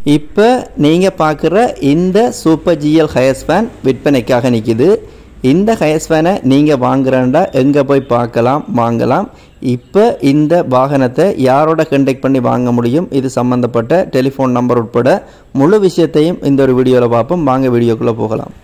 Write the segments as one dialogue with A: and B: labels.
A: இப்போ நீங்கள் பார்க்குற இந்த சூப்பர் ஜிஎல் ஹயர்ஸ் ஃபேன் விற்பனைக்காக நிற்கிது இந்த ஹயர்ஸ் ஃபேனை நீங்கள் வாங்குறேன்டா எங்கே போய் பார்க்கலாம் வாங்கலாம் இப்போ இந்த வாகனத்தை யாரோட கண்டெக்ட் பண்ணி வாங்க முடியும் இது சம்மந்தப்பட்ட டெலிஃபோன் நம்பர் உட்பட முழு விஷயத்தையும் இந்த ஒரு வீடியோவில் பார்ப்போம் வாங்க வீடியோக்குள்ளே போகலாம்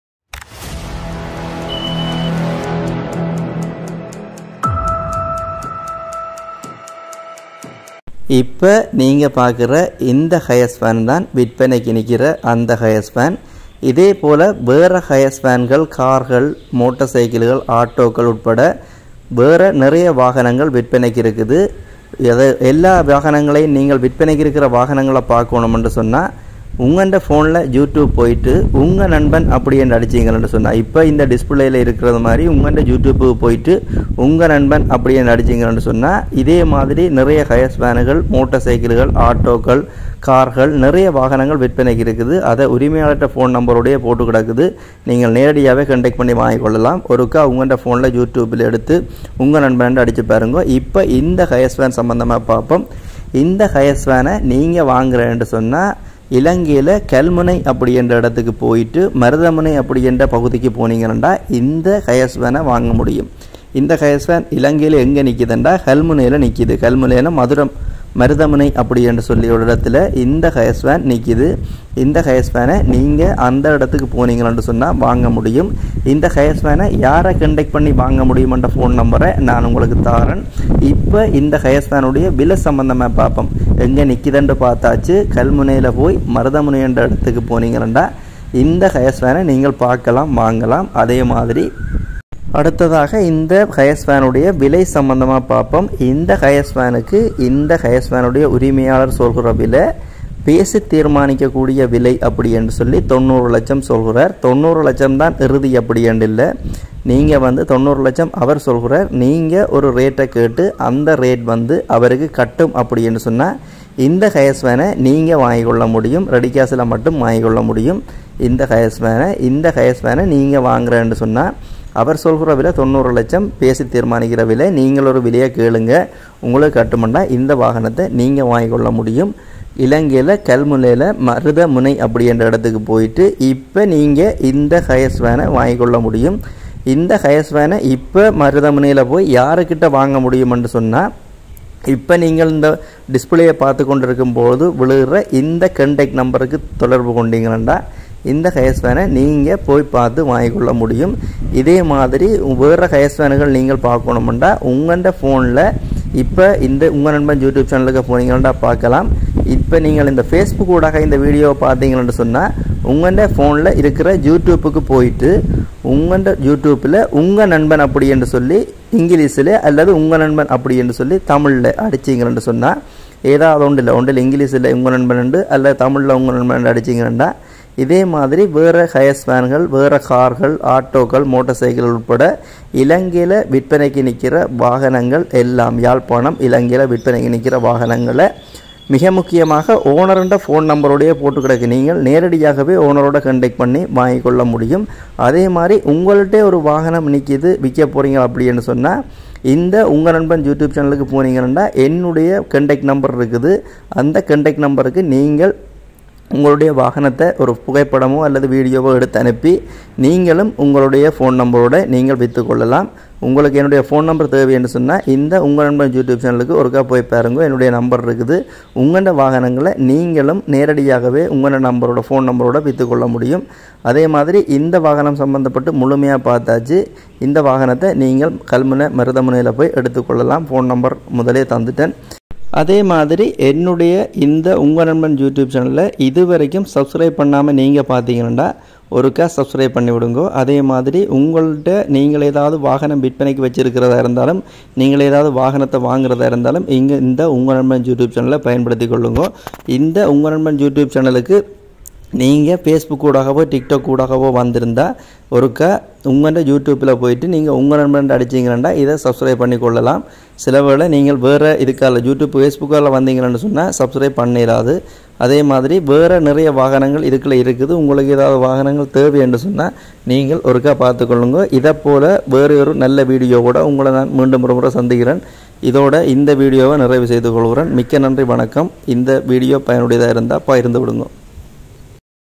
A: இப்போ நீங்கள் பார்க்குற இந்த ஹயர்ஸ் ஃபேன் தான் விற்பனைக்கு நிற்கிற அந்த ஹயர்ஸ் ஃபேன் இதே போல் வேறு ஹயர்ஸ் ஃபேன்கள் கார்கள் மோட்டார் சைக்கிள்கள் ஆட்டோக்கள் உட்பட வேறு நிறைய வாகனங்கள் விற்பனைக்கு இருக்குது எதை எல்லா வாகனங்களையும் நீங்கள் விற்பனைக்கு இருக்கிற வாகனங்களை பார்க்கணுமென்று சொன்னால் உங்கள்கிட்ட ஃபோனில் யூடியூப் போயிட்டு உங்கள் நண்பன் அப்படி என்று அடிச்சிங்கன்னு சொன்னால் இப்போ இந்த டிஸ்பிளேயில் இருக்கிறது மாதிரி உங்கள்கிட்ட யூடியூப்புக்கு போயிட்டு உங்கள் நண்பன் அப்படி என்று அடிச்சிங்கன்னு சொன்னால் இதே மாதிரி நிறைய ஹயர்ஸ் வேனுகள் மோட்டார் சைக்கிள்கள் ஆட்டோக்கள் கார்கள் நிறைய வாகனங்கள் விற்பனைக்கு இருக்குது அதை உரிமையாளர்கிட்ட ஃபோன் நம்பரோடய போட்டு கிடக்குது நீங்கள் நேரடியாகவே கண்டெக்ட் பண்ணி வாங்கிக்கொள்ளலாம் ஒருக்கா உங்கள்கிட்ட ஃபோனில் யூடியூப்பில் எடுத்து உங்கள் நண்பன் அடித்து பாருங்க இப்போ இந்த ஹயர்ஸ் வேன் சம்மந்தமாக பார்ப்போம் இந்த ஹயர்ஸ் வேனை நீங்கள் வாங்குறேன்னு சொன்னால் இலங்கையில் கல்முனை அப்படி என்ற இடத்துக்கு போயிட்டு மருதமுனை அப்படி என்ற பகுதிக்கு போனீங்கன்னா இந்த ஹயர்ஸ் வேனை வாங்க முடியும் இந்த ஹயர்ஸ் வேன் இலங்கையில் எங்கே நிற்கிதுண்டா கல்முனையில் நிற்கிது கல்முனையில் மதுரம் மருதமுனை அப்படி என்று சொல்லி ஒரு இடத்துல இந்த ஹயர்ஸ் வேன் நிற்கிது இந்த ஹயர்ஸ் வேனை நீங்கள் அந்த இடத்துக்கு போனீங்கன்னு சொன்னால் வாங்க முடியும் இந்த ஹயர்ஸ் வேனை யாரை கண்டெக்ட் பண்ணி வாங்க முடியுமென்ற ஃபோன் நம்பரை நான் உங்களுக்கு தாரேன் இப்போ இந்த ஹயர்ஸ் வேனுடைய விலை சம்மந்தமாக பார்ப்போம் எங்கே நிற்கிதுன்னு பார்த்தாச்சு கல்முனையில் போய் மருதமுனை என்ற இடத்துக்கு போனீங்கன்னா இந்த ஹயர்ஸ் வேனை நீங்கள் பார்க்கலாம் வாங்கலாம் அதே மாதிரி அடுத்ததாக இந்த ஹயர்ஸ் ஃபேனுடைய விலை சம்பந்தமாக பார்ப்போம் இந்த ஹயர்ஸ் ஃபேனுக்கு இந்த ஹயர்ஸ் ஃபேனுடைய உரிமையாளர் சொல்கிற விலை பேசி தீர்மானிக்கக்கூடிய விலை அப்படி என்று சொல்லி தொண்ணூறு லட்சம் சொல்கிறார் தொண்ணூறு லட்சம் தான் இறுதி அப்படி என்று இல்லை நீங்கள் வந்து தொண்ணூறு லட்சம் அவர் சொல்கிறார் நீங்கள் ஒரு ரேட்டை கேட்டு அந்த ரேட் வந்து அவருக்கு கட்டும் அப்படி என்று சொன்னால் இந்த ஹயர்ஸ் வேனை நீங்கள் வாங்கிக்கொள்ள முடியும் ரெடி கேஸில் மட்டும் வாங்கிக்கொள்ள முடியும் இந்த ஹயர்ஸ் வேனை இந்த ஹயர்ஸ் வேனை நீங்கள் வாங்குறேன்னு சொன்னால் அவர் சொல்கிற விலை தொண்ணூறு லட்சம் பேசி தீர்மானிக்கிற விலை நீங்கள் ஒரு விலையை கேளுங்க உங்களுக்கு கட்டுமெண்டா இந்த வாகனத்தை நீங்கள் வாங்கிக்கொள்ள முடியும் இலங்கையில் கல்முனையில் மருதமுனை அப்படி என்ற இடத்துக்கு போயிட்டு இப்போ நீங்கள் இந்த ஹயர்ஸ் வேனை வாங்கிக்கொள்ள முடியும் இந்த ஹயர்ஸ் வேனை இப்போ மருதமுனையில் போய் யாருக்கிட்ட வாங்க முடியுமென்று சொன்னால் இப்போ நீங்கள் இந்த டிஸ்பிளேயை பார்த்து கொண்டிருக்கும் போது விழுகிற இந்த கண்டெக்ட் நம்பருக்கு தொடர்பு கொண்டீங்கன்னா இந்த ஹயர்ஸ் ஃபேனை நீங்கள் போய் பார்த்து வாங்கிக்கொள்ள முடியும் இதே மாதிரி வேறு ஹயர்ஸ் ஃபேனுகள் நீங்கள் பார்க்கணுமெண்டா உங்கள்கிட்ட ஃபோனில் இப்போ இந்த உங்கள் நண்பன் யூடியூப் சேனலுக்கு போனீங்கன்னா பார்க்கலாம் இப்போ நீங்கள் இந்த ஃபேஸ்புக் ஊடாக இந்த வீடியோவை பார்த்தீங்கன்னு சொன்னால் உங்கள்கிட்ட ஃபோனில் இருக்கிற யூடியூப்புக்கு போயிட்டு உங்கள்கிட்ட யூடியூப்பில் உங்கள் நண்பன் அப்படி என்று சொல்லி இங்கிலீஷில் அல்லது உங்கள் நண்பன் அப்படி என்று சொல்லி தமிழில் அடிச்சிங்கன்னு சொன்னால் ஏதாவது ஒன்றில் இல்லை ஒன்றில் இங்கிலீஷில் உங்கள் நண்பன் உண்டு அல்லது தமிழில் உங்கள் நண்பன் அடிச்சிங்கன்னா இதே மாதிரி வேறு ஹயர்ஸ் வேன்கள் வேறு கார்கள் ஆட்டோக்கள் மோட்டார் சைக்கிள் உட்பட இலங்கையில் விற்பனைக்கு நிற்கிற வாகனங்கள் எல்லாம் யாழ்ப்பாணம் இலங்கையில் விற்பனைக்கு நிற்கிற வாகனங்களை மிக முக்கியமாக ஓனருன்ற ஃபோன் நம்பரோடைய போட்டு கிடக்கு நீங்கள் நேரடியாகவே ஓனரோட கண்டெக்ட் பண்ணி வாங்கிக்கொள்ள முடியும் அதே மாதிரி உங்கள்கிட்ட ஒரு வாகனம் நிற்கிது விற்க போகிறீங்க அப்படின்னு சொன்னால் இந்த உங்கள் நண்பன் யூடியூப் சேனலுக்கு போனீங்கன்னா என்னுடைய கண்டெக்ட் நம்பர் இருக்குது அந்த கண்டெக்ட் நம்பருக்கு நீங்கள் உங்களுடைய வாகனத்தை ஒரு புகைப்படமோ அல்லது வீடியோவோ எடுத்து அனுப்பி நீங்களும் உங்களுடைய ஃபோன் நம்பரோட நீங்கள் விற்று கொள்ளலாம் உங்களுக்கு என்னுடைய ஃபோன் நம்பர் தேவை என்று சொன்னால் இந்த உங்கள் நண்பன் யூடியூப் சேனலுக்கு ஒருக்கா போய் பாருங்க என்னுடைய நம்பர் இருக்குது உங்களோட வாகனங்களை நீங்களும் நேரடியாகவே உங்களோட நம்பரோட ஃபோன் நம்பரோட விற்று கொள்ள முடியும் அதே மாதிரி இந்த வாகனம் சம்மந்தப்பட்டு முழுமையாக பார்த்தாச்சு இந்த வாகனத்தை நீங்கள் கல்முனை மருதமுனையில் போய் எடுத்துக்கொள்ளலாம் ஃபோன் நம்பர் முதலே தந்துட்டேன் அதே மாதிரி என்னுடைய இந்த உங்கள் நண்பன் யூடியூப் சேனலில் இது வரைக்கும் சப்ஸ்கிரைப் பண்ணாமல் நீங்கள் பார்த்தீங்கன்னா ஒருக்கா சப்ஸ்கிரைப் பண்ணி விடுங்க அதே மாதிரி உங்கள்கிட்ட நீங்கள் ஏதாவது வாகனம் விற்பனைக்கு வச்சுருக்கிறதா இருந்தாலும் நீங்கள் ஏதாவது வாகனத்தை வாங்குறதா இருந்தாலும் இங்கே இந்த உங்கள் நண்பன் யூடியூப் சேனலை பயன்படுத்தி கொள்ளுங்க இந்த உங்கள் நண்பன் யூடியூப் சேனலுக்கு நீங்கள் ஃபேஸ்புக் ஊடாகவோ டிக்டாக் ஊடாகவோ வந்திருந்தால் ஒருக்கா உங்கள்கிட்ட யூடியூப்பில் போயிட்டு நீங்கள் உங்கள் நண்பன் அடிச்சிங்கன்னா இதை சப்ஸ்கிரைப் பண்ணி கொள்ளலாம் சில வேளை நீங்கள் வேறு இதுக்கால யூடியூப் ஃபேஸ்புக்கால் வந்தீங்கன்னு சொன்னால் சப்ஸ்கிரைப் பண்ணிடாது அதே மாதிரி வேறு நிறைய வாகனங்கள் இதுக்குள்ள இருக்குது உங்களுக்கு ஏதாவது வாகனங்கள் தேவை என்று சொன்னால் நீங்கள் ஒருக்கா பார்த்துக்கொள்ளுங்க இதை போல் வேறு ஒரு நல்ல வீடியோவோட உங்களை நான் மீண்டும் ஒரு முறை சந்திக்கிறேன் இதோட இந்த வீடியோவை நிறைவு செய்து கொள்கிறேன் மிக்க நன்றி வணக்கம் இந்த வீடியோ பயனுடையதாக இருந்தால் பகிர்ந்து விடுங்க